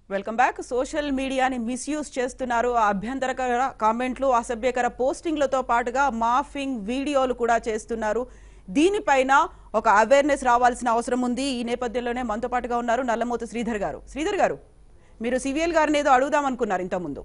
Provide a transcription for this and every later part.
Welcome back social మీడియాని misuse చేస్తున్నారు ఆ అభ్యంతరకర కామెంట్లు అసభ్యకర పోస్టింగ్లతో పాటుగా మాఫింగ్ వీడియోలు కూడా చేస్తున్నారు దీనిపైన ఒక అవేర్నెస్ రావాల్సిన అవసరం ఉంది ఈ నేపథ్యంలోనే మనతో పాటుగా ఉన్నారు నల్లమూత శ్రీధర్ గారు శ్రీధర్ గారు మీరు సివిఎల్ గారిని ఏదో అడుగుదాం అనుకున్నారు ఇంతకుముందు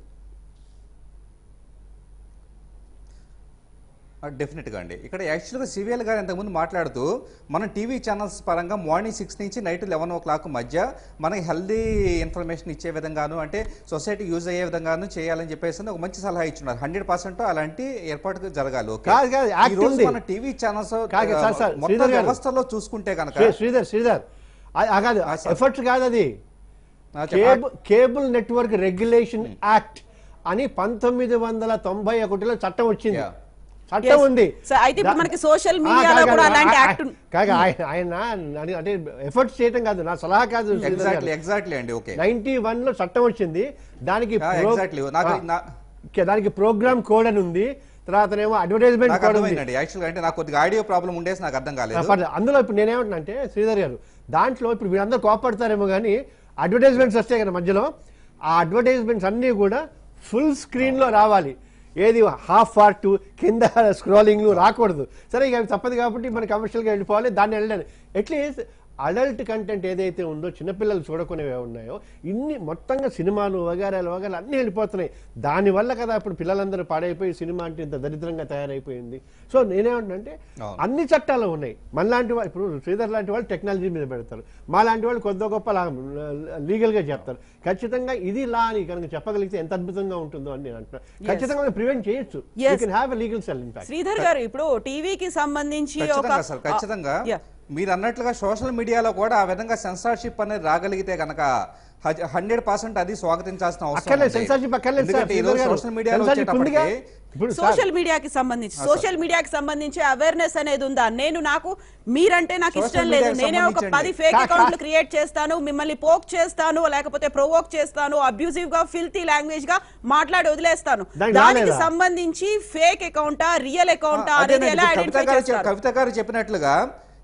డెఫినెట్గా అండి ఇక్కడ యాక్చువల్గా సివిఎల్ గారు ఇంతకుముందు మాట్లాడుతూ మనం టీవీ ఛానల్స్ పరంగా మార్నింగ్ సిక్స్ నుంచి నైట్ లెవెన్ ఓ క్లాక్ మధ్య మనకి హెల్దీ ఇన్ఫర్మేషన్ ఇచ్చే విధంగాను అంటే సొసైటీ యూజ్ అయ్యే విధంగాను చేయాలని చెప్పేసి ఒక మంచి సలహా ఇచ్చున్నారు హండ్రెడ్ పర్సెంట్ అలాంటి ఏర్పాటు జరగాలి ఓకే కాదు, కాదు, యాక్ట్ ఈ రోజు ఉంది. మన టీవీ ఛానల్స్ కాదు, సార్, సార్, మొత్తం శ్రీధర్ గారు. వ్యవస్థలో చూసుకుంటే కనుక శ్రీ- శ్రీధర్ శ్రీధర్ ఆ- ఆ కాదు ఆ, సార్. ఎఫర్ట్స్ కాదు అది ఆ, చెప్పండి. Cable cable network regulation act అని పంతొమ్మిది వందల తొంభై ఒకటిలో చట్టం వచ్చింది Yeah. చట్టం Yes. ఉంది Sir, అయితే ఇప్పుడు దా- మనకి social ఆ, media లో కాదు, కూడా కాదు, అలాంటి ఆ- act ఆ- ఉంది. కాదు ఆయన ఆయన నన్ను- అంటే ఎఫర్ట్స్ చేయటం కాదు నా సలహా కాదు ఎగ్జాక్ట్లీ ఎగ్జాక్ట్లీ అండి ఓకే నైన్టీ వన్ లో చట్టం వచ్చింది దానికి ఆ, pro- exactly. నాకు- ఆ, నా- కే- దానికి ప్రోగ్రామ్ కోడ్ అని ఉంది తర్వాతనేమో అడ్వర్టైజ్మెంట్ నాకు కోడ్ ఉంది అర్థమైందండి యాక్చువల్గా అంటే నాకు కొద్దిగా ఆడియో ప్రాబ్లం ఉండేసి నాకు అర్థం ఆ, కాలేదు పర్లేదు. అందులో ఇప్పుడు నేనేమంటున్నా అంటే శ్రీధర్ గారు దాంట్లో ఇప్పుడు వీళ్ళందరూ కోపడతారేమో కానీ అడ్వర్టైజ్మెంట్స్ వస్తాయి కదా మధ్యలో ఆ అడ్వర్టైజ్మెంట్స్ అన్నీ కూడా ఫుల్ స్క్రీన్ లో రావాలి ఏది హాఫ్ పార్ట్ కింద స్క్రోలింగ్ రాకూడదు సరే ఇక అవి తప్పదు కాబట్టి మన కమర్షియల్గా వెళ్ళిపోవాలి దాన్ని వెళ్ళాలి అట్లీస్ట్ అడల్ట్ కంటెంట్ ఏదైతే ఉందో చిన్నపిల్లలు చూడకునేవి ఉన్నాయో ఇన్ని మొత్తంగా సినిమాలు వగారాలు వగారాలు అన్నీ వెళ్ళిపోతున్నాయి దానివల్ల కదా ఇప్పుడు పిల్లలందరూ పాడైపోయి సినిమా అంటే ఇంత దరిద్రంగా తయారైపోయింది సో నేనేమంటున్నా అవును. అన్ని చట్టాలు ఉన్నాయి మనలాంటి వాళ్ళు ఇప్పుడు శ్రీధర్ లాంటి వాళ్ళు టెక్నాలజీ మీద పెడతారు మా లాంటి వాళ్ళు కొద్ది గొప్ప లీగల్ గా చెప్తారు ఖచ్చితంగా ఇది లా అని కనుక చెప్పగలిగితే ఎంత అద్భుతంగా ఉంటుందో అని నేను అంటున్నాను ఖచ్చితంగా మనం ప్రివెంట్ చేయొచ్చు you Yes. Can have a legal cell in fact Sridhar గారు ఇప్పుడు టీవీకి సంబంధించి ఒక ఖచ్చితంగా సార్ ఖచ్చితంగా Yeah. మీరు అన్నట్లుగా సోషల్ మీడియాలో కూడా ఆ విధంగా సెన్సార్షిప్ అనేది రాగలిగితే కనుక హండ్రెడ్ పర్సెంట్ అది స్వాగతించాల్సిన అవసరం అక్కర్లేదు ఉంది. సెన్సార్షిప్ అక్కర్లేదు సార్ ఎందుకంటే ఈ రోజు శ్రీధర్ గారు. సోషల్ మీడియాలో Censorship ఉందిగా వచ్చేటప్పటికి ఇప్పుడు సార్, సోషల్ మీడియాకి సంబంధించి సోషల్ మీడియాకి సంబంధించి అవేర్నెస్ అనేది ఉందా నేను నాకు మీరంటే నాకు Social ఇష్టం లేదు media కి నేనే ఒక సంబంధించండి. పది ఫేక్ కా- కా- అకౌంట్లు క్రియేట్ చేస్తాను మిమ్మల్ని పోక్ చేస్తాను లేకపోతే ప్రొవోక్ చేస్తాను అబ్యూజివ్ గా ఫిల్తీ లాంగ్వేజ్ గా మాట్లాడి వదిలేస్తాను దానికి దానికి రాలేదా? సంబంధించి ఫేక్ అకౌంటా రియల్ అకౌంటా అనేది అదేనండి, ఎలా ఇప్పుడు కవిత ఐడెంటిఫై గారు చెప్- చేస్తారు కవిత గారు చెప్పినట్లుగా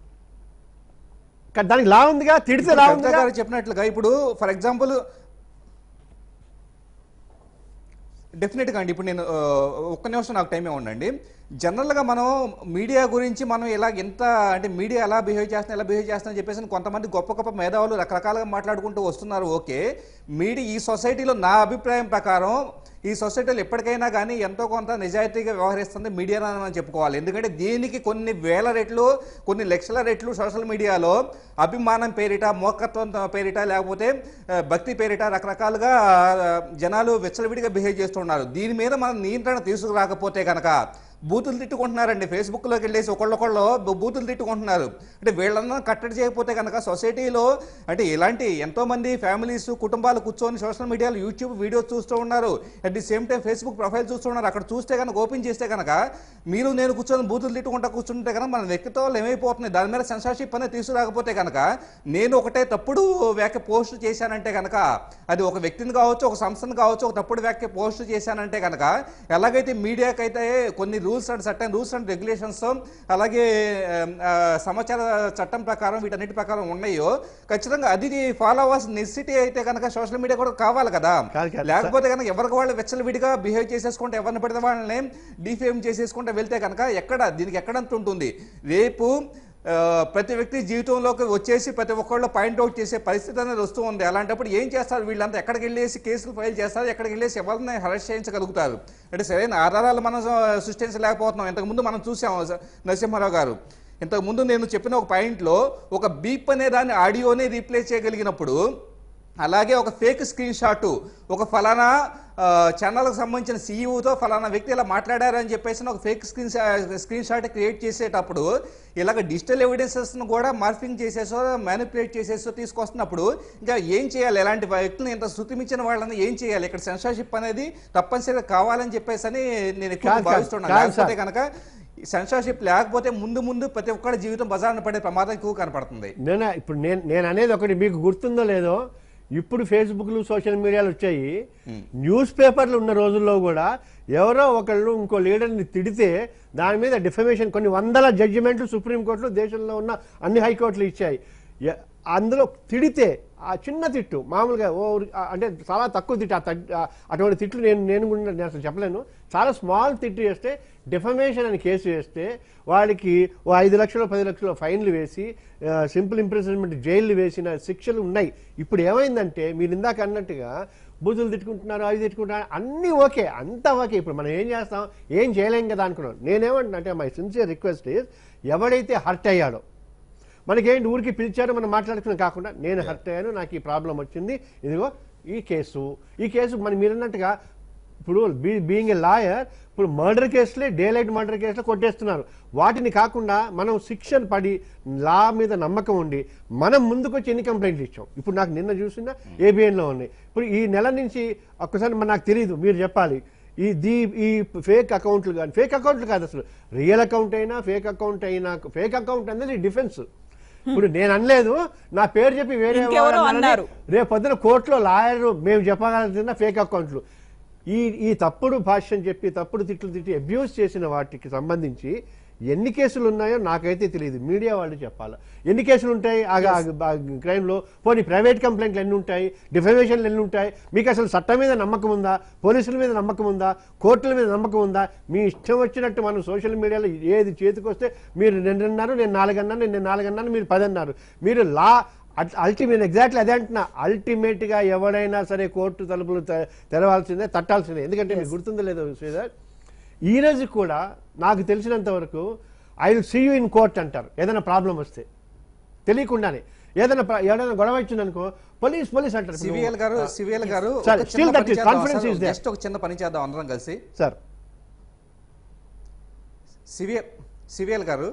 కా- దానికి లా ఉందిగా తిడితే ఇప్పుడు లా కవిత ఉందిగా గారు చెప్పినట్లుగా ఇప్పుడు ఫర్ ఎగ్జాంపుల్ డెఫినెట్గా అండి ఇప్పుడు నేను ఆ, ఒక్క నిమిషం నాకు టైం ఇవ్వండి జనరల్గా మనం మీడియా గురించి మనం ఇలా ఎంత అంటే మీడియా ఎలా బిహేవ్ చేస్తున్నా ఎలా బిహేవ్ చేస్తున్నా అని చెప్పేసి కొంతమంది గొప్ప గొప్ప మేధావులు రకరకాలుగా మాట్లాడుకుంటూ వస్తున్నారు ఓకే మీడియా ఈ సొసైటీలో నా అభిప్రాయం ప్రకారం ఈ సొసైటీలో ఎప్పటికైనా కానీ ఎంతో కొంత నిజాయితీగా వ్యవహరిస్తుంది మీడియా అని మనం చెప్పుకోవాలి ఎందుకంటే దీనికి కొన్ని వేల రెట్లు కొన్ని లక్షల రెట్లు సోషల్ మీడియాలో అభిమానం పేరిట మోకత్వం పేరిట లేకపోతే ఆ, భక్తి పేరిట రకరకాలుగా ఆ, జనాలు విచ్చలవిడిగా బిహేవ్ చేస్తున్నారు దీని మీద మనం నియంత్రణ తీసుకురాకపోతే కనుక బూతులు తిట్టుకుంటున్నారండి ఫేస్బుక్లోకి వెళ్ళేసి ఒకళ్ళొకళ్ళు బూ- బూతులు తిట్టుకుంటున్నారు అంటే వీళ్ళన్నా కట్టడి చేయకపోతే కనుక సొసైటీలో అంటే ఇలాంటి ఎంతో మంది ఫ్యామిలీస్ కుటుంబాలు కూర్చొని సోషల్ మీడియాలో యూట్యూబ్ వీడియోస్ చూస్తూ ఉన్నారు at the same time Facebook profile చూస్తూ ఉన్నారు అక్కడ చూస్తే కనుక ఓపెన్ చేస్తే కనుక మీరు నేను కూర్చొని బూతులు తిట్టుకుంటా కూర్చుంటే కనుక మన వ్యక్తిత్వాలు ఏమైపోతుంది దాని మీద సెన్సార్షిప్ అనేది తీసుకురాకపోతే కనుక నేను ఒకటే తప్పుడు వ్యాఖ్య పోస్ట్ చేశానంటే కనుక అది ఒక వ్యక్తిని కావచ్చు ఒక సంస్థను కావచ్చు ఒక తప్పుడు వ్యాఖ్య పోస్ట్ చేశానంటే కనుక ఎలాగైతే మీడియాకైతే కొన్ని rules and certain rules and regulations అలాగే ఆ, సమాచార చట్టం ప్రకారం వీటన్నిటి ప్రకారం ఉన్నాయో ఖచ్చితంగా అది ఫాలో అవ్వాల్సిన నెసిటీ అయితే కనుక సోషల్ మీడియా కూడా కావాలి కదా కాదు, కాదు. లేకపోతే కనుక ఎవరికి వాళ్ళు విచ్చలవిడిగా బిహేవ్ చేసేసుకుంటే ఎవరిని పడితే వాళ్ళని డిఫేమ్ చేసేసుకుంటే వెళ్తే కనుక ఎక్కడ దీనికి ఎక్కడంత ఉంటుంది రేపు ఆ, ప్రతి వ్యక్తి జీవితంలోకి వచ్చేసి ప్రతి ఒక్కళ్ళు పాయింట్అవుట్ చేసే పరిస్థితి అనేది వస్తూ ఉంది అలాంటప్పుడు ఏం చేస్తారు వీళ్ళంతా ఎక్కడికి వెళ్ళేసి కేసులు ఫైల్ చేస్తారు ఎక్కడికి వెళ్ళేసి ఎవరిని అరెస్ట్ చేయించగలుగుతారు అంటే సరైన ఆధారాలు మనం సృష్టించలేకపోతున్నాం ఇంతకుముందు మనం చూసాం నరసింహారావు గారు ఇంతకుముందు నేను చెప్పిన ఒక పాయింట్లో ఒక బీప్ అనే దాన్ని ఆడియోనే రీప్లేస్ చేయగలిగినప్పుడు అలాగే ఒక ఫేక్ స్క్రీన్ షాట్ ఒక ఫలానా ఆ, ఛానల్కి సంబంధించిన సీఈఓతో ఫలానా వ్యక్తి ఇలా మాట్లాడారని చెప్పేసి ఒక fake screen screenshot create చేసేటప్పుడు ఇలాగ డిజిటల్ ఎవిడెన్సెస్ను కూడా మార్ఫింగ్ చేసేసో మ్యానిపులేట్ చేసేసో తీసుకొస్తున్నప్పుడు ఇంకా ఏం చేయాలి ఎలాంటి వ్యక్తులను ఇంత శృతిమించిన వాళ్ళని ఏం చేయాలి ఇక్కడ సెన్సార్షిప్ అనేది తప్పనిసరిగా కావాలని చెప్పేసి అని నేను ఎక్కువ కాదు, కాదు, భావిస్తున్నాను కాదు, లేకపోతే సార్. కనుక సెన్సార్షిప్ లేకపోతే ముందు ముందు ప్రతి ఒక్కరి జీవితం బజార్న పడే ప్రమాదం ఎక్కువ కనపడుతుంది నేను ఇప్పుడు నేను నేను అనేది ఒకటి మీకు గుర్తుందో లేదో ఇప్పుడు ఫేస్బుక్లు సోషల్ మీడియాలు వచ్చాయి న్యూస్ పేపర్లు ఉన్న రోజుల్లో కూడా ఎవరో ఒకళ్ళు ఇంకో లీడర్ని తిడితే దాని మీద డిఫమేషన్ కొన్ని వందల జడ్జిమెంట్లు సుప్రీంకోర్టులు దేశంలో ఉన్న అన్ని హైకోర్టులు ఇచ్చాయి ఎ- అందులో తిడితే ఆ చిన్న తిట్టు మామూలుగా ఓ ఆ, అంటే చాలా తక్కువ తిట్టు ఆ తట్- ఆ, అటువంటి తిట్లు నేను నేను కూడా నేను అసలు చెప్పలేను చాలా స్మాల్ తిట్టు చేస్తే డిఫమేషన్ అని కేసు వేస్తే వాళ్ళకి ఓ ఐదు లక్షలు పది లక్షలు ఫైన్లు వేసి సింపుల్ ఇంప్రిజన్మెంట్ జైలు వేసిన శిక్షలు ఉన్నాయి ఇప్పుడు ఏమైందంటే మీరు ఇందాక అన్నట్టుగా బూజులు తిట్టుకుంటున్నారు అవి తిట్టుకుంటున్నారు అన్నీ ఓకే అంతా ఓకే ఇప్పుడు మనం ఏం చేస్తాం ఏం చేయలేం కదా అనుకున్నాం నేనేమంటున్నా అంటే మై సిన్సియర్ రిక్వెస్ట్ ఇస్ ఎవడైతే హర్ట్ అయ్యాడో మనకేంటి ఊరికి పిలిచారు మనం మాట్లాడుకున్నాం కాకుండా నేను హర్ట్ అయ్యాను నాకు ఈ ప్రాబ్లం వచ్చింది ఇదిగో ఈ కేసు ఈ కేసు మరి మీరు అన్నట్టుగా ఇప్పుడు బీ బీయింగ్ ఏ లాయర్ ఇప్పుడు మర్డర్ కేసులే డే లైట్ మర్డర్ కేసులో కొట్టేస్తున్నారు వాటిని కాకుండా మనం శిక్షణ పడి లా మీద నమ్మకం ఉండి మనం ముందుకు వచ్చి ఎన్ని కంప్లైంట్లు ఇచ్చాం ఇప్పుడు నాకు నిన్న చూసిన ఏబిఎన్లో ఉన్నాయి ఇప్పుడు ఈ నెల నుంచి ఒక్కసారి మరి నాకు తెలియదు మీరు చెప్పాలి ఈ దీ ఈ ఫేక్ అకౌంట్లు కానీ ఫేక్ అకౌంట్లు కాదు అసలు రియల్ అకౌంట్ అయినా ఫేక్ అకౌంట్ అయినా ఫేక్ అకౌంట్ అనేది డిఫెన్స్ ఇప్పుడు నేను అనలేదు నా పేరు చెప్పి వేరే ఇంకెవరో వాడు అన్నారని అన్నారు. రేపు పొద్దున కోర్టులో లాయర్ మేము చెప్పగలిగిన ఫేక్ అకౌంట్లు ఈ ఈ తప్పుడు భాష్యం చెప్పి తప్పుడు తిట్లు తిట్టి అబ్యూస్ చేసిన వాటికి సంబంధించి ఎన్ని కేసులు ఉన్నాయో నాకైతే తెలియదు మీడియా వాళ్ళు చెప్పాలి ఎన్ని కేసులు ఉంటాయి క్రైమ్లో పోనీ ప్రైవేట్ కంప్లైంట్లు ఎన్ని ఉంటాయి డిఫమేషన్లు ఎన్ని ఉంటాయి మీకు అసలు చట్టం మీద నమ్మకం ఉందా పోలీసుల మీద నమ్మకం ఉందా కోర్టుల మీద నమ్మకం ఉందా మీ ఇష్టం వచ్చినట్టు మనం సోషల్ మీడియాలో ఏది చేతికొస్తే మీరు రెండున్నారు నేను నాలుగన్నాను నేను నాలుగన్నాను మీరు పది అన్నారు మీరు లా అల్టిమేట్ ఎగ్జాక్ట్లీ అదే అంటున్నా అల్టిమేట్ గా ఎవడైనా సరే కోర్టు తలుపులు తె- తెరవాల్సిందే తట్టాల్సిందే ఎందుకంటే మీకు గుర్తుందో లేదో శ్రీధర్ ఈ రోజు కూడా నాకు తెలిసినంత వరకు I will see you in court అంటారు ఏదైనా ప్రాబ్లం వస్తే తెలియకుండానే ఏదైనా ప్ర- ఏదైనా గొడవ వచ్చిందనుకో పోలీస్ పోలీస్ అంటారు ఇప్పుడు సివిఎల్ గారు సివిఎల్ గారు Sir, ఒక still చిన్న that పని is- చేద్దాం confidence sir. is there. Just ఒక చిన్న పని చేద్దాం అందరం కలిసి సార్ సివిఎల్ సివిఎల్ గారు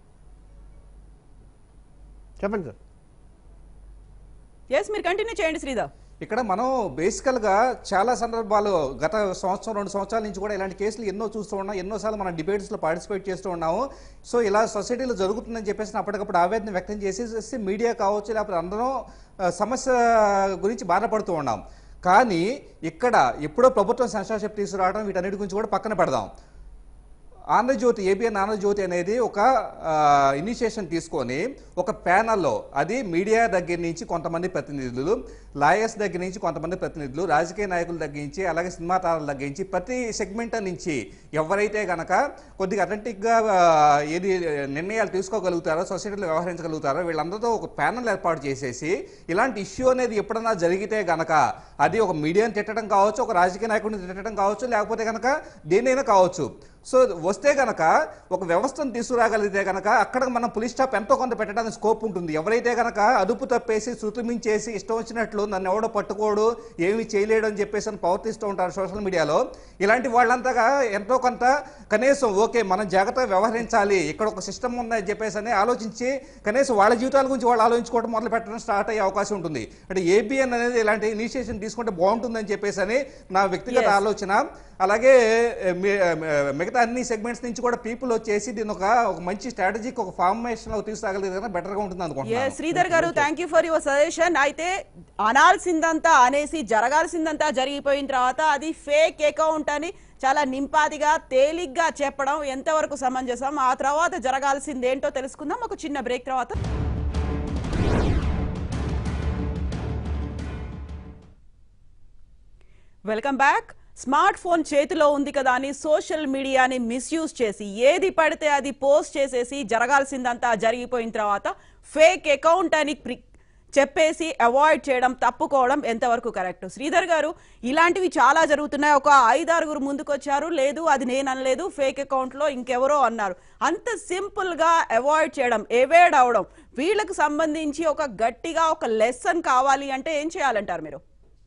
చెప్పండి సార్ ఎస్ మీరు కంటిన్యూ చేయండి శ్రీధర్ ఇక్కడ మనం బేసికల్ గా చాలా సందర్భాలు గత సంవత్సరం రెండు సంవత్సరాల నుంచి కూడా ఇలాంటి కేసులు ఎన్నో చూస్తూ ఉన్నాం ఎన్నోసార్లు మనం డిబేట్స్ లో పార్టిసిపేట్ చేస్తూ ఉన్నాము సో ఇలా సొసైటీలో జరుగుతుందని చెప్పేసి అప్పటికప్పుడు ఆవేదన వ్యక్తం చేసేసి మీడియా కావచ్చు లేకపోతే అందరం ఆ, సమస్య గురించి బాధపడుతూ ఉన్నాం కానీ ఇక్కడ ఎప్పుడో ప్రభుత్వం సెన్సార్షిప్ తీసుకురావడం వీటన్నిటి గురించి కూడా పక్కన పెడదాం ఆంధ్రజ్యోతి ఏబిఎన్ ఆంధ్రజ్యోతి అనేది ఒక ఇనిషియేషన్ తీసుకొని ఒక ప్యానల్లో అది మీడియా దగ్గర నుంచి కొంతమంది ప్రతినిధులు లాయర్స్ దగ్గర నుంచి కొంతమంది ప్రతినిధులు రాజకీయ నాయకుల దగ్గర నుంచి అలాగే సినిమా తారల దగ్గర నుంచి ప్రతి సెగ్మెంట్ నుంచి ఎవరైతే గనక కొద్దిగా అథెంటిక్గా ఏది నిర్ణయాలు తీసుకోగలుగుతారో సొసైటీలో వ్యవహరించగలుగుతారో వీళ్ళందరితో ఒక ప్యానల్ ఏర్పాటు చేసేసి ఇలాంటి ఇష్యూ అనేది ఎప్పుడన్నా జరిగితే గనక అది ఒక మీడియాని తిట్టడం కావచ్చు ఒక రాజకీయ నాయకుడిని తిట్టడం కావచ్చు లేకపోతే గనక దేనైనా కావచ్చు సో వస్తే గనక ఒక వ్యవస్థను తీసుకురాగలిగితే గనక అక్కడ మనం పులిస్ స్టాప్ ఎంతో కొంత పెట్టడానికి స్కోప్ ఉంటుంది ఎవరైతే గనక అదుపు తప్పేసి శృతిమించేసి ఇష్టం వచ్చినట్లు నన్ను ఎవడో పట్టుకోడు ఏమి చేయలేడు అని చెప్పేసి అని ప్రవర్తిస్తూ ఉంటారు సోషల్ మీడియాలో ఇలాంటి వాళ్ళంతగా ఎంతో కొంత కనీసం ఓకే మనం జాగ్రత్తగా వ్యవహరించాలి ఇక్కడ ఒక సిస్టమ్ ఉందని చెప్పేసి అని ఆలోచించి కనీసం వాళ్ళ జీవితాల గురించి వాళ్ళు ఆలోచించుకోవడం మొదలు పెట్టడం స్టార్ట్ అయ్యే అవకాశం ఉంటుంది అంటే ఏబిఎన్ అనేది ఇలాంటి ఇనిషియేషన్ తీసుకుంటే బాగుంటుందని చెప్పేసి అని నా వ్యక్తిగత Yes. ఆలోచన అలాగే ఏ, మీ- ఏ, మిగతా అన్ని సెగ్మెంట్స్ నుంచి కూడా పీపుల్ వచ్చేసి దీని ఒక ఒక మంచి స్ట్రాటజీకి ఒక ఫార్మేషన్ లో తీసుకురాగలిగితే బెటర్ గా ఉంటుంది ఏ అనుకుంటున్నాను శ్రీధర్ గారు thank you for your suggestion అయితే అనాల్సిందంతా అనేసి జరగాల్సిందంతా జరిగిపోయిన తర్వాత అది ఫేక్ అకౌంట్ అని చాలా నింపాదిగా తేలిగ్గా చెప్పడం ఎంతవరకు సమంజసం ఆ తర్వాత జరగాల్సింది ఏంటో తెలుసుకుందాం ఒక చిన్న బ్రేక్ తర్వాత వెల్కమ్ బ్యాక్ స్మార్ట్ ఫోన్ చేతిలో ఉంది కదా అని సోషల్ మీడియాని మిస్యూజ్ చేసి ఏది పడితే అది పోస్ట్ చేసేసి జరగాల్సిందంతా జరిగిపోయిన తర్వాత ఫేక్ అకౌంట్ అని ప్రి- చెప్పేసి అవాయిడ్ చేయడం తప్పుకోవడం ఎంతవరకు కరెక్ట్ శ్రీధర్ గారు ఇలాంటివి చాలా జరుగుతున్నాయి ఒక ఐదారుగురు ముందుకొచ్చారు లేదు అది నేను అనలేదు ఫేక్ అకౌంట్లో ఇంకెవరో అన్నారు అంత సింపుల్గా అవాయిడ్ చేయడం ఎవేడ్ అవడం వీళ్ళకి సంబంధించి ఒక గట్టిగా ఒక లెసన్ కావాలి అంటే ఏం చేయాలంటారు మీరు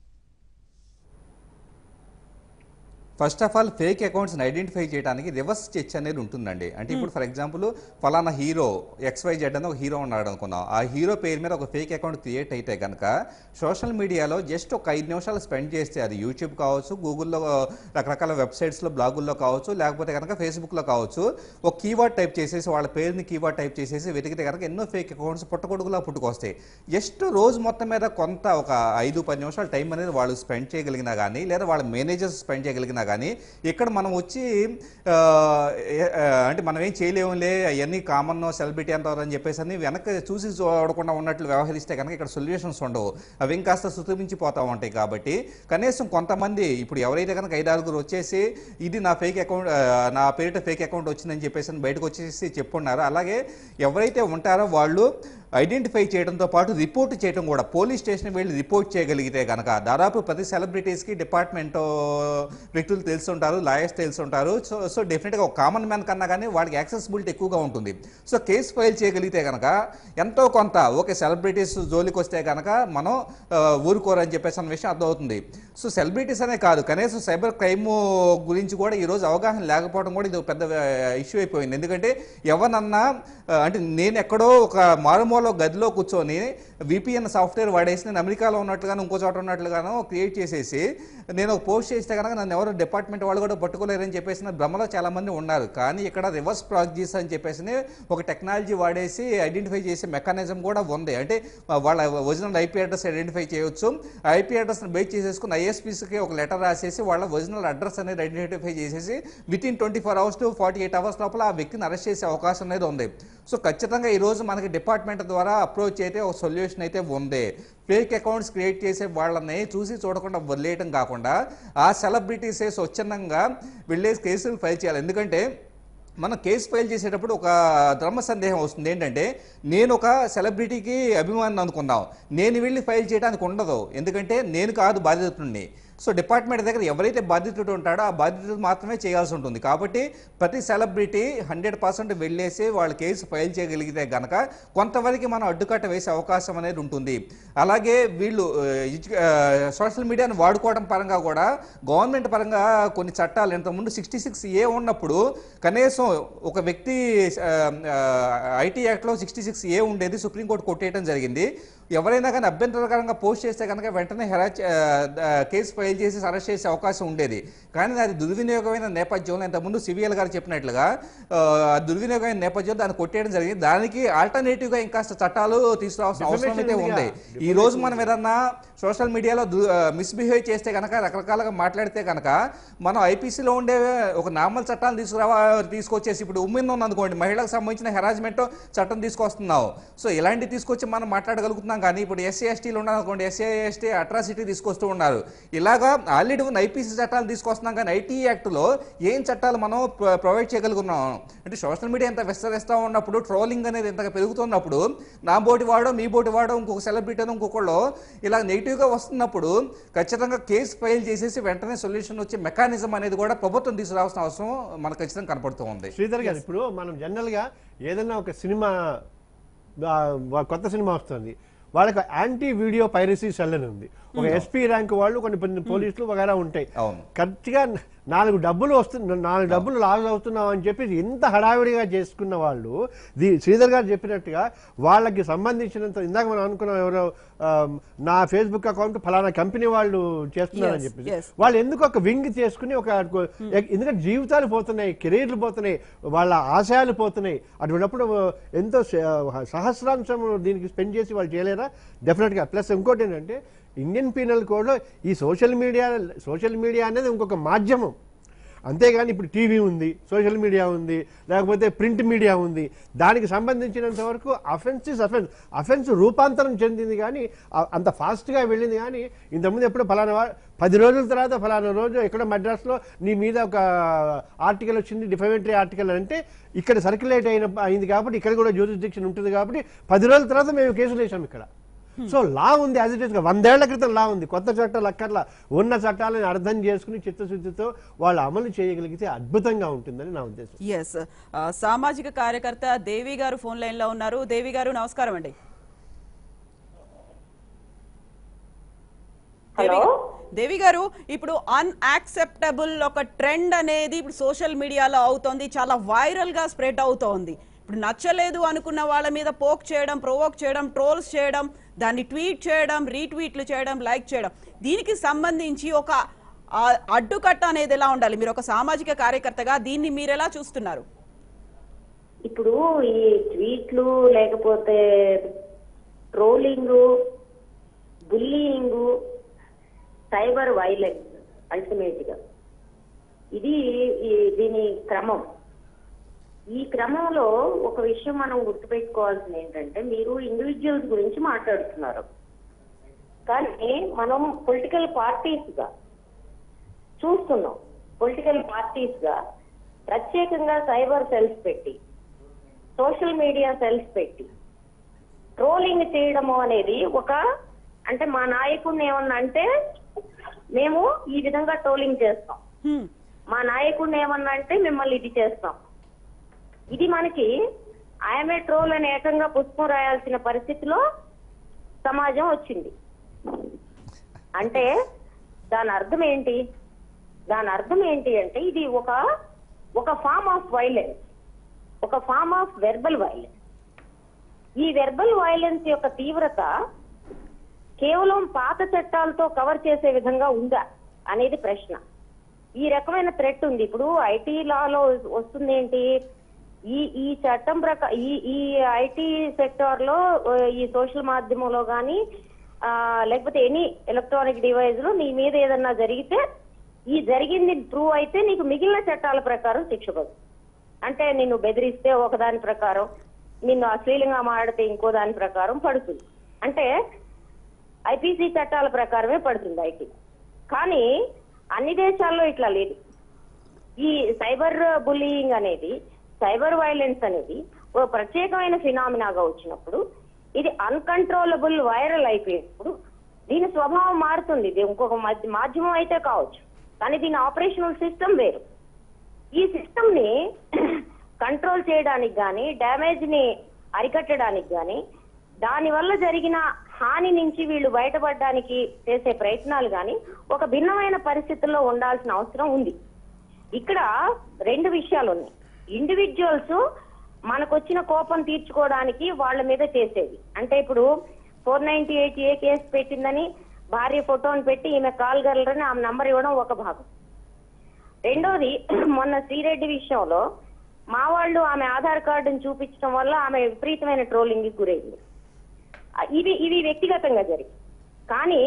ఫస్ట్ ఆఫ్ ఆల్ ఫేక్ అకౌంట్స్ని ఐడెంటిఫై చేయడానికి రివర్స్ చెచ్ అనేది ఉంటుందండి అంటే ఇప్పుడు ఫర్ ఎగ్జాంపుల్ ఫలానా హీరో ఎక్స్వై జెడ్ అని ఒక హీరో ఉన్నాడు అనుకున్నాం ఆ హీరో పేరు మీద ఒక ఫేక్ అకౌంట్ క్రియేట్ అయితే కనుక సోషల్ మీడియాలో జస్ట్ ఒక ఐదు నిమిషాలు స్పెండ్ చేస్తే అది యూట్యూబ్ కావచ్చు గూగుల్లో రకరకాల వెబ్సైట్స్లో బ్లాగుల్లో కావచ్చు లేకపోతే కనుక ఫేస్బుక్లో కావచ్చు ఒక కీవర్డ్ టైప్ చేసేసి వాళ్ళ పేరుని కీవర్డ్ టైప్ చేసేసి వెతికితే కనుక ఎన్నో ఫేక్ అకౌంట్స్ పుట్టగొడుగులా పుట్టుకొస్తాయి జస్ట్ రోజు మొత్తం మీద కొంత ఒక ఐదు పది నిమిషాలు టైం అనేది వాళ్ళు స్పెండ్ చేయగలిగినా కానీ లేదా వాళ్ళ మేనేజర్స్ స్పెండ్ చేయగలిగినా కానీ ఇక్కడ మనం వచ్చి ఆ, ఏ- ఆ, అంటే మనం ఏం చేయలేములే అవన్నీ కామన్ సెలబ్రిటీ అంటారు అని చెప్పేసి అని వెనక్కి చూసి చూడకుండా ఉన్నట్లు వ్యవహరిస్తే కనుక ఇక్కడ సొల్యూషన్స్ ఉండవు అవి ఇంకాస్త శృతిమించిపోతా ఉంటాయి కాబట్టి కనీసం కొంతమంది ఇప్పుడు ఎవరైతే కనుక ఐదారుగురు వచ్చేసి ఇది నా ఫేక్ అకౌంట్ నా పేరిట ఫేక్ అకౌంట్ వచ్చిందని చెప్పేసి అని బయటకు వచ్చేసి చెప్పున్నారు అలాగే ఎవరైతే ఉంటారో వాళ్ళు ఐడెంటిఫై చేయడంతో పాటు రిపోర్ట్ చేయడం కూడా పోలీస్ స్టేషన్ వెళ్ళి రిపోర్ట్ చేయగలిగితే కనుక దాదాపు ప్రతి సెలబ్రిటీస్కి డిపార్ట్మెంట్ వ్యక్తులు తెలుసుంటారు లాయర్స్ తెలుసుంటారు సో సో డెఫినెట్గా ఒక కామన్ మ్యాన్ కన్నా కానీ వాళ్ళకి యాక్సెసిబిలిటీ ఎక్కువగా ఉంటుంది సో కేసు ఫైల్ చేయగలిగితే కనుక ఎంతో కొంత ఓకే సెలబ్రిటీస్ జోలికి వస్తే కనుక మనం ఆ, ఊరుకోరని చెప్పేసి అన్న విషయం అర్థమవుతుంది సో సెలబ్రిటీస్ అనే కాదు కనీసం సైబర్ క్రైమ్ గురించి కూడా ఈరోజు అవగాహన లేకపోవడం కూడా ఇది ఒక పెద్ద ఇష్యూ అయిపోయింది ఎందుకంటే ఎవరన్నా ఆ, అంటే నేను ఎక్కడో ఒక మారుమూల గదిలో కూర్చొని విపిఎన్ సాఫ్ట్వేర్ వాడేసి నేను అమెరికాలో ఉన్నట్లుగాను ఇంకో చోట ఉన్నట్లుగాను క్రియేట్ చేసేసి నేను ఒక పోస్ట్ చేస్తే కనుక నన్ను ఎవరు డిపార్ట్మెంట్ వాళ్ళు కూడా పట్టుకోలేరని చెప్పేసి నా భ్రమలో చాలా మంది ఉన్నారు కానీ ఇక్కడ రివర్స్ ప్రాక్జీస్ అని చెప్పేసి ఒక టెక్నాలజీ వాడేసి ఐడెంటిఫై చేసే మెకానిజం కూడా ఉంది అంటే ఆ, వాళ్ళ ఒరిజినల్ ఐపీ అడ్రస్ ఐడెంటిఫై చేయొచ్చు ఐపీ అడ్రస్ని బేస్ చేసేసుకుని ఐఎస్పీస్కి ఒక లెటర్ రాసేసి వాళ్ళ ఒరిజినల్ అడ్రస్ అనేది ఐడెంటిఫై చేసేసి within twenty four hours to forty eight hours లోపల ఆ వ్యక్తిని అరెస్ట్ చేసే అవకాశం అనేది ఉంది సో ఖచ్చితంగా ఈ రోజు మనకి డిపార్ట్మెంట్ ద్వారా అప్రోచ్ అయితే ఒక సొల్యూషన్ అయితే ఉంది ఫేక్ అకౌంట్స్ క్రియేట్ చేసే వాళ్ళని చూసి చూడకుండా వదిలేయటం కాకుండా ఆ సెలబ్రిటీసే స్వచ్ఛందంగా వెళ్ళేసి కేసులు ఫైల్ చేయాలి ఎందుకంటే మనం కేసు ఫైల్ చేసేటప్పుడు ఒక ధర్మ సందేహం వస్తుంది ఏంటంటే నేను ఒక సెలబ్రిటీకి అభిమానం అనుకుందాం నేను వెళ్ళి ఫైల్ చేయడానికి ఉండదు ఎందుకంటే నేను కాదు బాధితుడిని సో డిపార్ట్మెంట్ దగ్గర ఎవరైతే బాధితుడు ఉంటాడో ఆ బాధితుడు మాత్రమే చేయాల్సి ఉంటుంది కాబట్టి ప్రతి సెలబ్రిటీ హండ్రెడ్ పర్సెంట్ వెళ్ళేసి వాళ్ళ కేసు ఫైల్ చేయగలిగితే గనక కొంతవరకు మనం అడ్డుకట్ట వేసే అవకాశం అనేది ఉంటుంది అలాగే వీళ్ళు సోషల్ మీడియాను వాడుకోవడం పరంగా కూడా గవర్నమెంట్ పరంగా కొన్ని చట్టాలు ఇంతకుముందు సిక్స్టీ సిక్స్ ఏ ఉన్నప్పుడు కనీసం ఒక వ్యక్తి ఐటీ యాక్ట్లో సిక్స్టీ సిక్స్ ఏ ఉండేది సుప్రీంకోర్టు కొట్టేయడం జరిగింది ఎవరైనా కానీ అభ్యంతరకరంగా పోస్ట్ చేస్తే కనుక వెంటనే హెరాచ్ కేసు ఫైల్ చేసి అరెస్ట్ చేసే అవకాశం ఉండేది కానీ అది దుర్వినియోగమైన నేపథ్యంలో ఇంతకుముందు సివిఎల్ గారు చెప్పినట్లుగా ఆ, దుర్వినియోగమైన నేపథ్యంలో దాన్ని కొట్టేయడం జరిగింది దానికి ఆల్టర్నేటివ్గా ఇంకాస్త చట్టాలు తీసుకురావాల్సిన అవసరం అయితే ఉంది ఈ రోజు మనం ఏదన్నా సోషల్ మీడియాలో మిస్బిహేవ్ చేస్తే కనుక రకరకాలుగా మాట్లాడితే కనుక మనం ఐపీసీలో ఉండే ఒక నార్మల్ చట్టాలు తీసుకురావా తీసుకొచ్చేసి ఇప్పుడు ఉమ్మిన్ ఉంది అనుకోండి మహిళలకు సంబంధించిన హెరాజ్మెంట్ చట్టం తీసుకొస్తున్నాం సో ఇలాంటివి తీసుకొచ్చి మనం మాట్లాడగలుగుతున్నాం కానీ ఇప్పుడు ఎస్సీ ఎస్టీలు ఉన్నారనుకోండి ఎస్సీ ఎస్టీ అట్రాసిటీ తీసుకొస్తూ ఉన్నారు ఇలాగా ఆల్రెడీ ఉన్న ఐపీసీ చట్టాలు తీసుకొస్తున్నాం కానీ ఐటీ యాక్ట్లో ఏం చట్టాలు మనం ప్రొ- ప్రొవైడ్ చేయగలుగుతున్నాం అంటే సోషల్ మీడియా ఎంత విస్తరిస్తూ ఉన్నప్పుడు ట్రోలింగ్ అనేది ఎంతగా పెరుగుతున్నప్పుడు నా బోటి వాడో మీ బోటి వాడో ఇంకొక సెలబ్రిటీ ఇంకొకళ్ళు ఇలా నెగిటివ్గా వస్తున్నప్పుడు ఖచ్చితంగా కేసు ఫైల్ చేసేసి వెంటనే సొల్యూషన్ వచ్చే మెకానిజం అనేది కూడా ప్రభుత్వం తీసుకురావాల్సిన అవసరం మనకు ఖచ్చితంగా కనపడుతూ ఉంది శ్రీధర్ గారు ఇప్పుడు మనం జనరల్ గా ఏదైనా ఒక సినిమా ఆ, వా- కొత్త సినిమా వస్తుంది వాళ్ళకి యాంటీ వీడియో పైరసీ సెల్ అని ఉంది ఒక ఎస్పీ ర్యాంక్ వాళ్ళు కొన్ని కొన్ని పోలీసులు వగైరా ఉంటాయి అవును. కరెక్ట్గా నాలుగు డబ్బులు వస్తున్న నాలుగు డబ్బులు లాస్ అవుతున్నాం అని చెప్పి ఇంత హడావిడిగా చేసుకున్న వాళ్ళు ది శ్రీధర్ గారు చెప్పినట్టుగా వాళ్ళకి సంబంధించినంత ఇందాక మనం అనుకున్నాం ఎవరో ఆ, నా ఫేస్బుక్ అకౌంట్ ఫలానా కంపెనీ వాళ్ళు చేస్తున్నారని Yes, చెప్పి yes. వాళ్ళు ఎందుకు ఒక వింగ్ చేసుకుని ఒక ఎందుకంటే జీవితాలు పోతున్నాయి కెరీర్లు పోతున్నాయి వాళ్ళ ఆశయాలు పోతున్నాయి అటువంటిప్పుడు ఎంతో స- సహస్రాంశం దీనికి స్పెండ్ చేసి వాళ్ళు చేయలేరా డెఫినెట్గా ప్లస్ ఇంకోటి ఏంటంటే ఇండియన్ పీనల్ కోడ్లో ఈ సోషల్ మీడియా సోషల్ మీడియా అనేది ఇంకొక మాధ్యమం అంతేగాని ఇప్పుడు టీవీ ఉంది సోషల్ మీడియా ఉంది లేకపోతే ప్రింట్ మీడియా ఉంది దానికి సంబంధించినంత వరకు అఫెన్స్ ఇస్ అఫెన్స్ అఫెన్స్ రూపాంతరం చెందింది కానీ ఆ- అంత ఫాస్ట్గా వెళ్ళింది కానీ ఇంతకుముందు ఎప్పుడు ఫలానా వా- పది రోజుల తర్వాత ఫలానా రోజు ఎక్కడో మద్రాసులో నీ మీద ఒక ఆర్టికల్ వచ్చింది డిఫమేటరీ ఆర్టికల్ అంటే ఇక్కడ సర్క్యులేట్ అయిన అయింది కాబట్టి ఇక్కడ కూడా జ్యూరిస్డిక్షన్ ఉంటుంది కాబట్టి పది రోజుల తర్వాత మేము కేసులు వేసాం ఇక్కడ సో లా ఉంది యాజ్ ఇట్ ఈస్ వందేళ్ల క్రితం లా ఉంది కొత్త చట్టాలు అక్కర్లా ఉన్న చట్టాలను అర్థం చేసుకుని చిత్తశుద్ధితో వాళ్ళు అమలు చేయగలిగితే అద్భుతంగా ఉంటుందని నా ఉద్దేశం ఎస్ సామాజిక కార్యకర్త దేవి గారు ఫోన్ లైన్ లో ఉన్నారు దేవి గారు నమస్కారం అండి హలో దేవి గారు ఇప్పుడు అన్యాక్సెప్టబుల్ ఒక ట్రెండ్ అనేది ఇప్పుడు సోషల్ మీడియాలో అవుతోంది చాలా వైరల్ గా స్ప్రెడ్ అవుతోంది ఇప్పుడు నచ్చలేదు అనుకున్న వాళ్ళ మీద పోక్ చేయడం ప్రొవోక్ చేయడం ట్రోల్స్ చేయడం దాన్ని ట్వీట్ చేయడం రీట్వీట్లు చేయడం లైక్ చేయడం దీనికి సంబంధించి ఒక ఆ, అడ్డుకట్ట అనేది ఎలా ఉండాలి మీరు ఒక సామాజిక కార్యకర్తగా దీన్ని మీరు ఎలా చూస్తున్నారు ఇప్పుడు ఈ ట్వీట్లు లేకపోతే trolling bullying cyber violence ultimate గా ఇది ఈ- దీని క్రమం ఈ క్రమంలో ఒక విషయం మనం గుర్తుపెట్టుకోవాల్సింది ఏంటంటే మీరు ఇండివిజువల్స్ గురించి మాట్లాడుతున్నారు కానీ మనం పొలిటికల్ పార్టీస్ గా చూస్తున్నాం పొలిటికల్ పార్టీస్ గా ప్రత్యేకంగా సైబర్ సెల్స్ పెట్టి సోషల్ మీడియా సెల్స్ పెట్టి ట్రోలింగ్ చేయడము అనేది ఒక అంటే మా నాయకుడిని ఏమన్నా అంటే మేము ఈ విధంగా ట్రోలింగ్ చేస్తాం హ్మ్. మా నాయకుడిని ఏమన్నా అంటే మిమ్మల్ని ఇది చేస్తాం ఇది మనకి ఆయమే ట్రోల్ అని ఏకంగా పుష్పం రాయాల్సిన పరిస్థితిలో సమాజం వచ్చింది అంటే దాని అర్థం ఏంటి దాని అర్థం ఏంటి అంటే ఇది ఒక ఒక ఫార్మ్ ఆఫ్ వైలెన్స్ ఒక ఫార్మ్ ఆఫ్ వెర్బల్ వైలెన్స్ ఈ వెర్బల్ వైలెన్స్ యొక్క తీవ్రత కేవలం పాత చట్టాలతో కవర్ చేసే విధంగా ఉందా అనేది ప్రశ్న ఈ రకమైన థ్రెట్ ఉంది ఇప్పుడు ఐటీ లాలో వస్తుంది ఏంటి ఈ ఈ చట్టం ప్రకారం ఈ ఈ ఐటీ సెక్టార్ లో ఆ, ఈ సోషల్ మాధ్యమంలో కానీ లేకపోతే ఎనీ ఎలక్ట్రానిక్ డివైస్ లో నీ మీద ఏదన్నా జరిగితే ఈ జరిగింది ప్రూవ్ అయితే నీకు మిగిలిన చట్టాల ప్రకారం శిక్ష పడుతుంది అంటే నిన్ను బెదిరిస్తే ఒక దాని ప్రకారం నిన్ను అశ్లీలంగా మాడితే ఇంకో దాని ప్రకారం పడుతుంది అంటే ఐపీసీ చట్టాల ప్రకారమే పడుతుంది ఐటీ కానీ అన్ని దేశాల్లో ఇట్లా లేదు ఈ సైబర్ బుల్లింగ్ అనేది సైబర్ వైలెన్స్ అనేది ఒక ప్రత్యేకమైన ఫినామినాగా వచ్చినప్పుడు ఇది అన్కంట్రోలబుల్ వైరల్ అయిపోయినప్పుడు దీని స్వభావం మారుతుంది ఇది ఇంకొక మధ్య- మాధ్యమం అయితే కావచ్చు కానీ దీని ఆపరేషనల్ సిస్టమ్ వేరు ఈ సిస్టమ్ ని కంట్రోల్ చేయడానికి గాని డ్యామేజ్ ని అరికట్టడానికి గాని దాని వల్ల జరిగిన హాని నుంచి వీళ్ళు బయటపడడానికి చేసే ప్రయత్నాలు గాని ఒక భిన్నమైన పరిస్థితుల్లో ఉండాల్సిన అవసరం ఉంది ఇక్కడ రెండు విషయాలు ఉన్నాయి ఇండివిజువల్స్ మనకొచ్చిన కోపం తీర్చుకోవడానికి వాళ్ళ మీద చేసేది అంటే ఇప్పుడు four ninety eight A case పెట్టిందని భార్య ఫోటోని పెట్టి ఈమె కాల్ గలరని ఆమె నంబర్ ఇవ్వడం ఒక భాగం రెండోది మొన్న శ్రీరెడ్డి విషయంలో మా వాళ్ళు ఆమె ఆధార్ కార్డును చూపించడం వల్ల ఆమె విపరీతమైన ట్రోలింగ్ గురైంది ఆ, ఇవి ఇవి వ్యక్తిగతంగా జరిగి కానీ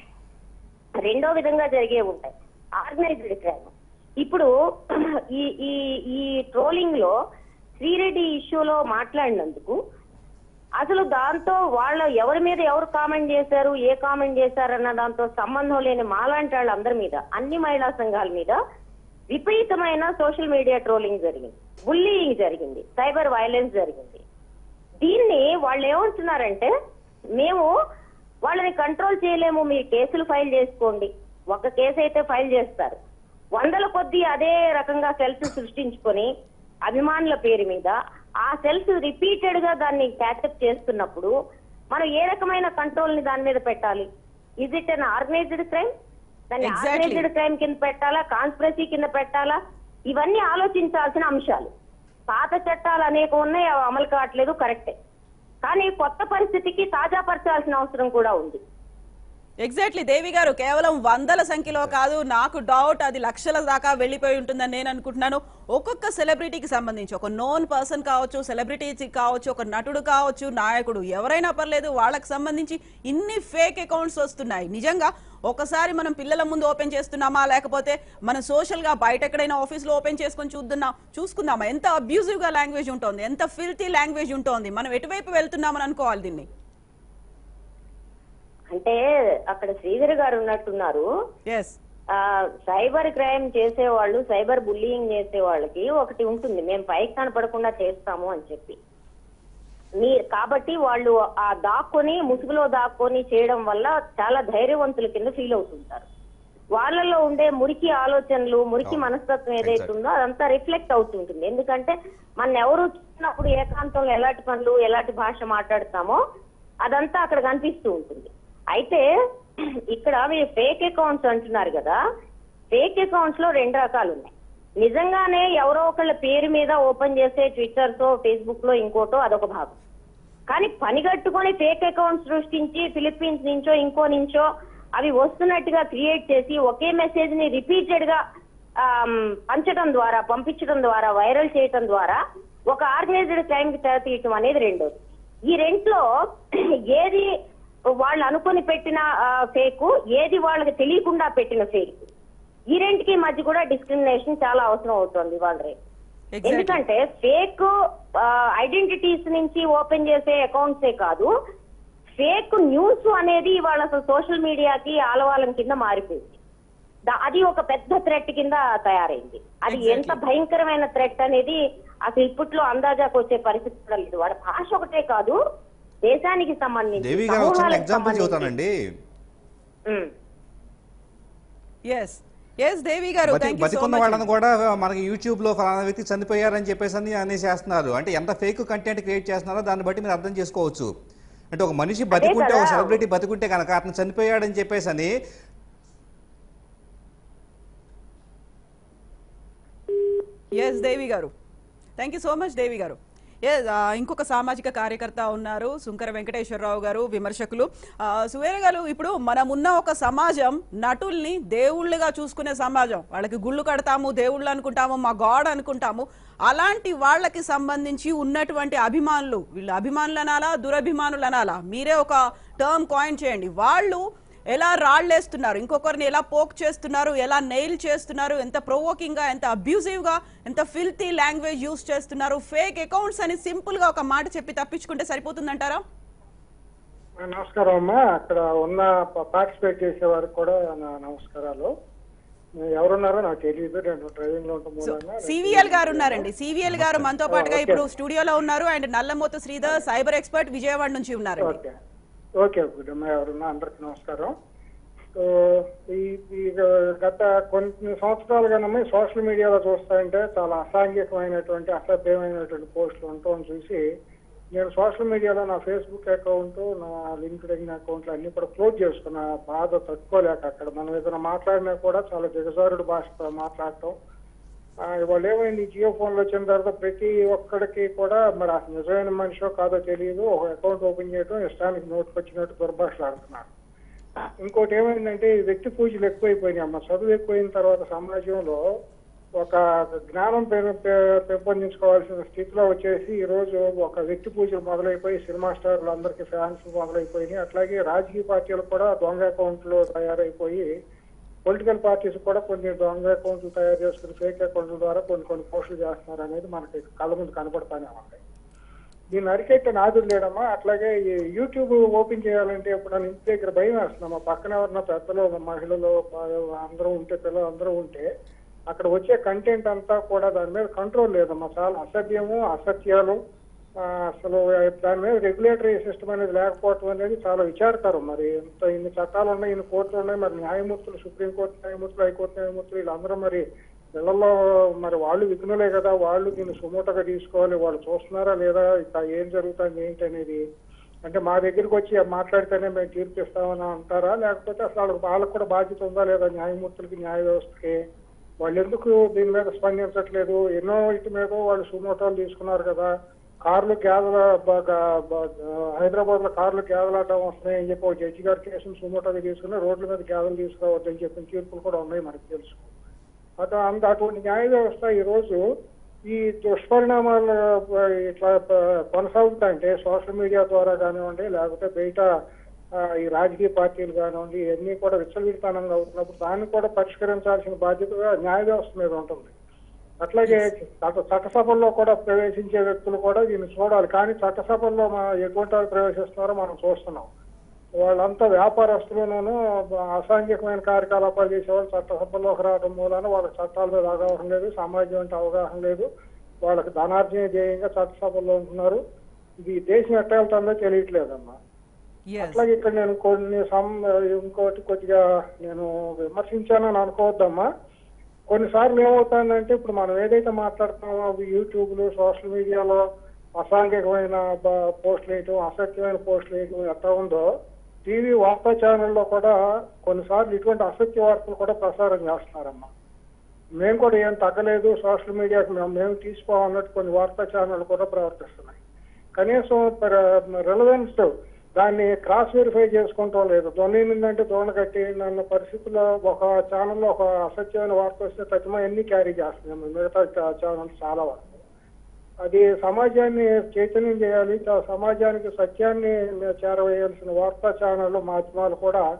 రెండో విధంగా జరిగే ఉంటాయి ఆర్గనైజ్డ్ క్రైమ్ ఇప్పుడు ఈ ఈ ఈ ట్రోలింగ్ లో శ్రీరెడ్డి ఇష్యూలో మాట్లాడినందుకు అసలు దాంతో వాళ్ళ ఎవరి మీద ఎవరు కామెంట్ చేశారు ఏ కామెంట్ చేశారన్న దాంతో సంబంధం లేని మాలాంటి వాళ్ళందరి మీద అన్ని మహిళా సంఘాల మీద విపరీతమైన సోషల్ మీడియా ట్రోలింగ్ జరిగింది బుల్లింగ్ జరిగింది సైబర్ వైలెన్స్ జరిగింది దీన్ని వాళ్ళు ఏమంటున్నారంటే మేము వాళ్ళని కంట్రోల్ చేయలేము మీరు కేసులు ఫైల్ చేసుకోండి ఒక కేసు అయితే ఫైల్ చేస్తారు వందల కొద్దీ అదే రకంగా సెల్స్ సృష్టించుకొని అభిమానుల పేరు మీద ఆ సెల్స్ రిపీటెడ్ గా దాన్ని క్యాచప్ చేస్తున్నప్పుడు మనం ఏ రకమైన కంట్రోల్ ని దాని మీద పెట్టాలి is it an organised crime దాన్ని Exactly. ఆర్గనైజ్డ్ క్రైమ్ కింద పెట్టాలా కాన్స్పిరసీ కింద పెట్టాలా ఇవన్నీ ఆలోచించాల్సిన అంశాలు పాత చట్టాలు అనేక ఉన్నాయి అవి అమలు కావట్లేదు కరెక్టే కానీ కొత్త పరిస్థితికి తాజాపరచాల్సిన అవసరం కూడా ఉంది ఎగ్జాక్ట్లీ దేవి గారు కేవలం వందల సంఖ్యలో కాదు నాకు డౌట్ అది లక్షల దాకా వెళ్ళిపోయి ఉంటుందని నేను అనుకుంటున్నాను ఒక్కొక్క సెలబ్రిటీకి సంబంధించి ఒక నోన్ పర్సన్ కావచ్చు సెలబ్రిటీ కావచ్చు ఒక నటుడు కావచ్చు నాయకుడు ఎవరైనా పర్లేదు వాళ్ళకి సంబంధించి ఇన్ని ఫేక్ అకౌంట్స్ వస్తున్నాయి నిజంగా ఒకసారి మనం పిల్లల ముందు ఓపెన్ చేస్తున్నామా లేకపోతే మనం సోషల్ గా బయట ఎక్కడైనా ఆఫీస్ లో ఓపెన్ చేసుకొని చూద్దాం చూసుకుందామా ఎంత అబ్యూజివ్ గా లాంగ్వేజ్ ఉంటుంది ఎంత ఫిల్తీ లాంగ్వేజ్ ఉంటుంది మనం ఎటువైపు వెళ్తున్నామని అనుకోవాలి దీన్ని అంటే అక్కడ శ్రీధర్ గారు ఉన్నట్టున్నారు ఎస్ ఆ సైబర్ క్రైమ్ చేసే వాళ్ళు సైబర్ బుల్లింగ్ చేసే వాళ్ళకి ఒకటి ఉంటుంది మేము పైకి కనపడకుండా చేస్తాము అని చెప్పి మీ కాబట్టి వాళ్ళు ఆ దాక్కొని ముసుగులో దాక్కొని చేయడం వల్ల చాలా ధైర్యవంతుల కింద ఫీల్ అవుతుంటారు వాళ్ళలో ఉండే మురికి ఆలోచనలు మురికి అవును. మనస్తత్వం ఏదైతే Exactly. ఉందో అదంతా రిఫ్లెక్ట్ అవుతుంటుంది ఎందుకంటే మన ఎవరు చూసినప్పుడు ఏకాంతంలో ఎలాంటి పనులు ఎలాంటి భాష మాట్లాడతామో అదంతా అక్కడ కనిపిస్తూ ఉంటుంది అయితే ఇక్కడ మీరు ఫేక్ అకౌంట్స్ అంటున్నారు కదా ఫేక్ అకౌంట్స్ లో రెండు రకాలు ఉన్నాయి నిజంగానే ఎవరో ఒకళ్ళ పేరు మీద ఓపెన్ చేసే ట్విట్టర్స్ ఫేస్బుక్ లో ఇంకోటో అదొక భాగం కానీ పని కట్టుకొని ఫేక్ అకౌంట్ సృష్టించి ఫిలిప్పీన్స్ నుంచో ఇంకో నుంచో అవి వస్తున్నట్టుగా క్రియేట్ చేసి ఒకే మెసేజ్ ని రిపీటెడ్ గా ఆమ్, పంచడం ద్వారా పంపించడం ద్వారా వైరల్ చేయడం ద్వారా ఒక ఆర్గనైజ్డ్ క్రైమ్ కి తెర తీయటం అనేది రెండోది ఈ రెంట్లో ఏది వాళ్ళు అనుకొని పెట్టిన ఫేక్ ఏది వాళ్ళకి తెలియకుండా పెట్టిన ఫేక్ ఈ రెంటికి మధ్య కూడా డిస్క్రిమినేషన్ చాలా అవసరం అవుతుంది ఇవాళ రేపు ఎగ్జాక్ట్లీ ఎందుకంటే ఫేక్ ఐడెంటిటీస్ నుంచి ఓపెన్ చేసే అకౌంట్సే కాదు ఫేక్ న్యూస్ అనేది ఇవాళ అసలు సోషల్ మీడియాకి ఆలవాలం కింద మారిపోయింది దా- అది ఒక పెద్ద థ్రెట్ కింద తయారైంది అది Exactly. ఎంత భయంకరమైన థ్రెట్ అనేది అసలు ఇప్పట్లో అందాజాకు వచ్చే పరిస్థితి కూడా లేదు వాడి భాష ఒకటే కాదు దేశానికి సంబంధించి దేవి గారు ఒక చిన్న సమూహాలకు ఎగ్జాంపుల్ సంబంధించి. చెబుతానండి ఉమ్. ఎస్ ఎస్ దేవి గారు బతి- థ్యాంక్ యూ సో బతికున్న మచ్ వాళ్ళని కూడా మనకి యూట్యూబ్ లో ఫలానా వ్యక్తి చనిపోయారని చెప్పేసి అని అనేసేస్తున్నారు అంటే ఎంత ఫేక్ కంటెంట్ క్రియేట్ చేస్తున్నారో దాన్ని బట్టి మీరు అర్థం చేసుకోవచ్చు అంటే ఒక మనిషి బతికుంటే ఒక కదా. సెలబ్రిటీ బతికుంటే కనుక అతను చనిపోయాడని చెప్పేసి అని ఎస్ దేవి గారు thank you so much Devi గారు ఎస్ ఇంకొక సామాజిక కార్యకర్త ఉన్నారు శుంకర వెంకటేశ్వరరావు గారు విమర్శకులు ఆ, సువేర గారు ఇప్పుడు మనమున్న ఒక సమాజం నటుల్ని దేవుళ్ళుగా చూసుకునే సమాజం వాళ్ళకి గుళ్ళు కడతాము దేవుళ్ళు అనుకుంటాము మా గాడ్ అనుకుంటాము అలాంటి వాళ్ళకి సంబంధించి ఉన్నటువంటి అభిమానులు వీళ్ళు అభిమానులు అనాలా దురభిమానులు అనాలా మీరే ఒక టర్మ్ కాయిన్ చేయండి వాళ్ళు ఎలా రాళ్ళేస్తున్నారు ఇంకొకరిని ఎలా పోక్ చేస్తున్నారు ఎలా నెయిల్ చేస్తున్నారు ఎంత ప్రొవోకింగ్ గా ఎంత అబ్యూజివ్ గా ఎంత ఫిల్తీ లాంగ్వేజ్ యూస్ చేస్తున్నారు ఫేక్ అకౌంట్స్ అని సింపుల్ గా ఒక మాట చెప్పి తప్పించుకుంటే సరిపోతుందంటారా నమస్కారం అమ్మా అక్కడ ఉన్న పార్టిసిపేట్ చేసే వారికి కూడా నా నమస్కారాలు ఎవరున్నారో నాకు తెలియదు నేను డ్రైవింగ్ లో ఉంటాం మూలంగా సివిఎల్ గారు ఉన్నారండి సివిఎల్ గారు మనతో పాటుగా ఇప్పుడు స్టూడియోలో ఉన్నారు and Nallamothu Sridhar cyber expert Vijayawada నుంచి ఉన్నారండి ఓకే ఓకే గుడ్ అమ్మా ఎవరున్నా అందరికి నమస్కారం సో ఈ ఈ గత కొన్ని సంవత్సరాలుగానమ్మా సోషల్ మీడియాలో చూస్తాయంటే చాలా అసాంఘికమైనటువంటి అసభ్యమైనటువంటి పోస్టులు ఉండటం చూసి నేను సోషల్ మీడియాలో నా ఫేస్బుక్ అకౌంట్ నా లింక్డ్ ఇన్ అకౌంట్లు అన్ని కూడా క్లోజ్ చేసుకున్నా బాధ తట్టుకోలేక అక్కడ మనం ఏదైనా మాట్లాడినా కూడా చాలా దిగజారుడు భాషతో మాట్లాడటం ఆ, వాళ్ళు ఏమైంది ఈ జియో ఫోన్లు వచ్చిన తర్వాత ప్రతి ఒక్కడికి కూడా మరి అసలు నిజమైన మనిషో కాదో తెలియదు ఒక అకౌంట్ ఓపెన్ చేయడం ఇష్టానికి నోటుకు వచ్చినట్టు దుర్భాషలాడుతున్నారు ఇంకోటి ఏమైందంటే ఈ వ్యక్తి పూజలు ఎక్కువైపోయినాయి అమ్మ చదువు ఎక్కువైన తర్వాత సమాజంలో ఒక జ్ఞానం పె- పె- పెంపొందించుకోవాల్సిన స్థితిలో వచ్చేసి ఈ రోజు ఒక వ్యక్తి పూజలు మొదలైపోయి సినిమా స్టార్లు అందరికీ ఫ్యాన్స్ మొదలైపోయినాయి అట్లాగే రాజకీయ పార్టీలు కూడా దొంగ అకౌంట్లు తయారైపోయి పొలిటికల్ పార్టీస్ కూడా కొన్ని దొంగ అకౌంట్లు తయారు చేసుకుని ఫేక్ అకౌంట్ల ద్వారా కొన్ని కొన్ని పోస్టులు చేస్తున్నారు అనేది మనకి కళ్ళ ముందు కనపడతానే ఉంటాయి దీన్ని అరికెట్ట నాదుడు లేడమ్మా అట్లాగే ఈ యూట్యూబ్ ఓపెన్ చేయాలంటే ఇప్పుడు నన్ను ఇంటి దగ్గర భయం వేస్తున్నాం మా పక్కన ఎవరన్నా పెద్దలు మహిళలు అందరూ ఉంటే పిల్లలు అందరూ ఉంటే అక్కడ వచ్చే కంటెంట్ అంతా కూడా దాని మీద కంట్రోల్ లేదమ్మా చాలా అసభ్యము అసత్యాలు ఆ, అసలు దాని మీద రెగ్యులేటరీ సిస్టమ్ అనేది లేకపోవటం అనేది చాలా విచారకరం మరి ఇంత ఇన్ని చట్టాలు ఉన్నాయి ఇన్ని కోర్టులు ఉన్నాయి మరి న్యాయమూర్తులు సుప్రీంకోర్టు న్యాయమూర్తులు హైకోర్టు న్యాయమూర్తులు వీళ్ళందరూ మరి పిల్లల్లో మరి వాళ్ళు విఘ్నులే కదా వాళ్ళు దీన్ని సుమూటగా తీసుకోవాలి వాళ్ళు చూస్తున్నారా లేదా ఇక ఏం జరుగుతుంది ఏంటి అనేది అంటే మా దగ్గరికి వచ్చి మాట్లాడితేనే మేము తీర్పిస్తామని అంటారా లేకపోతే అసలు వాళ్ళకి వాళ్ళకి కూడా బాధ్యత ఉందా లేదా న్యాయమూర్తులకి న్యాయ వ్యవస్థకి వాళ్ళు ఎందుకు దీని మీద స్పందించట్లేదు ఎన్నో ఇటు మీద వాళ్ళు సుమోటాలు తీసుకున్నారు కదా కార్లు గ్యాదల హైదరాబాద్ లో కార్లు గ్యాదలాటం వస్తున్నాయి అని చెప్పి ఒక జడ్జి గారి కేసును సుమోటోగా తీసుకుని రోడ్ల మీద గ్యాదలు తీసుకురావద్దని చెప్పిన తీర్పులు కూడా ఉన్నాయి మనకు తెలుసు అటు అంత అటువంటి న్యాయ వ్యవస్థ ఈ రోజు ఈ దుష్పరిణామాలు ఆ, ఇట్లా ప- కొనసాగుతాయంటే సోషల్ మీడియా ద్వారా కానివ్వండి లేకపోతే బయట ఆ, ఈ రాజకీయ పార్టీలు కానివ్వండి ఇవన్నీ కూడా విచ్చలవిడితనంగా అవుతున్నప్పుడు దాన్ని కూడా పరిష్కరించాల్సిన బాధ్యత న్యాయ వ్యవస్థ మీద ఉంటుంది అట్లాగే చట్ట చట్టసభల్లో కూడా ప్రవేశించే వ్యక్తులు కూడా దీన్ని చూడాలి కానీ చట్టసభల్లో మా ఎటువంటి వాళ్ళు ప్రవేశిస్తున్నారో మనం చూస్తున్నాం వాళ్ళంతా వ్యాపారస్తులను అసాంఘికమైన కార్యకలాపాలు చేసేవాళ్ళు చట్టసభల్లోకి రావడం మూలాన వాళ్ళకి చట్టాల మీద అవగాహన లేదు సమాజం అంటే అవగాహన లేదు వాళ్ళకి ధనార్జన ధ్యేయంగా చట్టసభల్లో ఉంటున్నారు ఇది దేశం ఎట్ట వెళ్తుందో తెలియట్లేదమ్మా ఎస్ అట్లాగే ఇక్కడ నేను కొన్ని సమ్ ఇంకోటి కొద్దిగా నేను విమర్శించానని అనుకోవద్దమ్మా కొన్నిసార్లు ఏమవుతుందంటే ఇప్పుడు మనం ఏదైతే మాట్లాడుతున్నామో అవి యూట్యూబ్లు సోషల్ మీడియాలో అసాంఘికమైన బ- పోస్టులు వేయటం అసత్యమైన పోస్టులు వేయటం ఎట్లా ఉందో టీవీ వార్తా ఛానల్లో కూడా కొన్నిసార్లు ఇటువంటి అసత్య వార్తలు కూడా ప్రసారం చేస్తున్నారమ్మా మేము కూడా ఏం తగ్గలేదు సోషల్ మీడియాకి మేము మేము తీసుకోవాలన్నట్టు కొన్ని వార్తా ఛానళ్ళు కూడా ప్రవర్తిస్తున్నాయి కనీసం రిలవెన్స్ దాన్ని క్రాస్ వెరిఫై చేసుకుంటాం లేదు దొన్నిందంటే దోణ కట్టి అన్న పరిస్థితుల్లో ఒక ఛానల్లో ఒక అసత్యమైన వార్త వస్తే తక్కువ ఎన్ని క్యారీ చేస్తున్నాం మిగతా ఛానల్స్ చాలా వరకు అది సమాజాన్ని చైతన్యం చేయాలి చ- సమాజానికి సత్యాన్ని చేరవేయాల్సిన వార్తా ఛానళ్ళు మాధ్యమాలు కూడా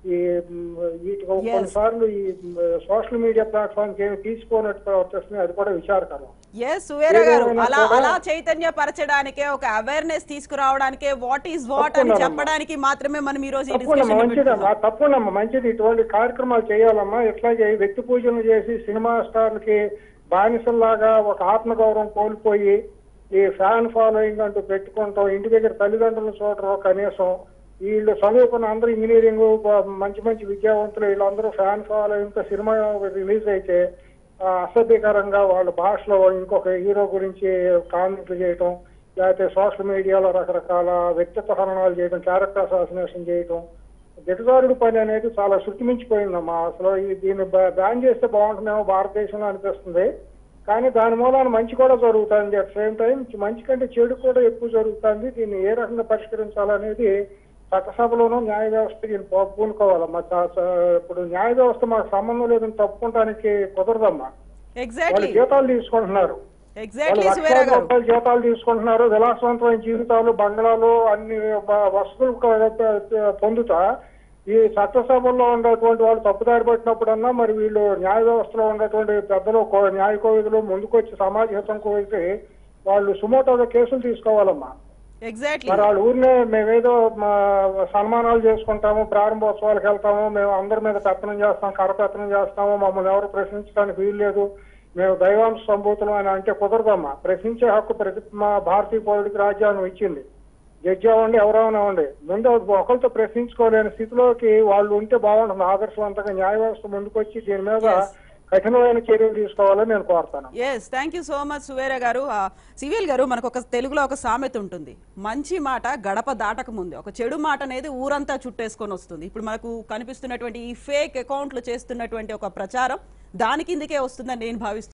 ఈ మ్, వీటికి కొన్నిసార్లు ఈ సోషల్ మీడియా ప్లాట్ఫామ్ ఏమి తీసుకోనట్టు ప్రవర్తిస్తున్నాయి అది కూడా విచారకరం ఎస్ సువేర గారు ఏదేమైనా అలా కూడా- అలా చైతన్య పరచడానికే ఒక అవేర్నెస్ తీసుకురావడానికే వాట్ ఈస్ వాట్ అని తప్పకుండా చెప్పడానికి మాత్రమే మనం ఈ రోజు ఈ తప్పకుండా డిస్కషన్ మంచిదమ్మా తప్పకుండా మంచిది ఇటువంటి కార్యక్రమాలు చేయాలమ్మా ఇట్లాగే వ్యక్తి పూజలు చేసి సినిమా స్టార్లకి బానిసల్లాగా ఒక ఆత్మగౌరవం కోల్పోయి ఈ ఫ్యాన్ ఫాలోయింగ్ అంటూ పెట్టుకుంటాం ఇంటి దగ్గర తల్లిదండ్రులు చూడరు కనీసం వీళ్ళు చదువుకున్న అందరూ ఇంజనీరింగ్ మంచి మంచి విద్యావంతులు వీళ్ళందరూ ఫ్యాన్ ఫాలోయింగ్ తో సినిమా రిలీజ్ అయితే ఆ, అసభ్యకరంగా వాళ్ళ భాషలో ఇంకొక హీరో గురించి కామెంట్లు చేయటం లేకపోతే సోషల్ మీడియాలో రకరకాల వ్యక్తిత్వ హననాలు చేయడం క్యారెక్టర్ అసాసినేషన్ చేయటం దిగజారుడు పని అనేది చాలా శృతిమించిపోయిందమ్మా అసలు ఈ దీన్ని బా- బ్యాన్ చేస్తే బాగుంటుందేమో భారతదేశంలో అనిపిస్తుంది కానీ దాని మూలాన మంచి కూడా జరుగుతుంది అట్ సేమ్ టైం మంచి కంటే చెడు కూడా ఎక్కువ జరుగుతుంది దీన్ని ఏ రకంగా పరిష్కరించాలనేది చట్టసభలోనూ న్యాయ వ్యవస్థ దీన్ని పూ- పూనుకోవాలమ్మా చా- చా- ఇప్పుడు న్యాయ వ్యవస్థ మాకు సంబంధం లేదని తప్పుకోవడానికి కుదరదమ్మా వాళ్ళు ఎగ్జాక్ట్లీ జీతాలు తీసుకుంటున్నారు ఎగ్జాక్ట్లీ వాళ్ళు సువేర లక్షల గారు రూపాయల జీతాలు తీసుకుంటున్నారు విలాసవంతమైన జీవితాలు బంగ్లాలు అన్ని బ- వసతులు క- ప- పొందుతా ఈ చట్టసభల్లో ఉండేటువంటి వాళ్ళు తప్పుదారి పట్టినప్పుడన్నా మరి వీళ్ళు న్యాయ వ్యవస్థలో ఉన్నటువంటి పెద్దలు కో- న్యాయ కోవిదులు ముందుకొచ్చి సమాజ హితం కోవితే వాళ్ళు సుమోటోగా కేసులు తీసుకోవాలమ్మా ఎగ్జాక్ట్లీ మరి వాళ్ళ ఊరినే మేమేదో మా సన్మానాలు చేసుకుంటాము ప్రారంభోత్సవాలకు వెళ్తాము మేము అందరి మీద పెత్తనం చేస్తాం కరపెత్తనం చేస్తాము మమ్మల్ని ఎవరు ప్రశ్నించడానికి వీలు లేదు మేము దైవాంశ సంభూతులు అని అంటే కుదరదమ్మా ప్రశ్నించే హక్కు ప్రతి మా భారతీయ పౌరుడికి రాజ్యాంగం ఇచ్చింది జడ్జి అవ్వండి ఎవరైనా అవ్వండి ముందు ఒకరితో ప్రశ్నించుకోలేని స్థితిలోకి వాళ్ళు ఉంటే బాగుంటుంది ఆదర్శవంతంగా న్యాయ వ్యవస్థ ముందుకొచ్చి దీని మీద కఠినమైన చర్యలు తీసుకోవాలని నేను కోరుతాను yes thank you so much Suvera గారు ఆ, సివిల్ గారు మనకు ఒక తెలుగులో ఒక సామెత ఉంటుంది మంచి మాట గడప దాటక ముందే ఒక చెడు మాట అనేది ఊరంతా చుట్టేసుకొని వస్తుంది ఇప్పుడు మనకు కనిపిస్తున్నటువంటి ఈ ఫేక్ అకౌంట్లు చేస్తున్నటువంటి ఒక ప్రచారం దాని కిందకే వస్తుందని నేను భావిస్తున్నాను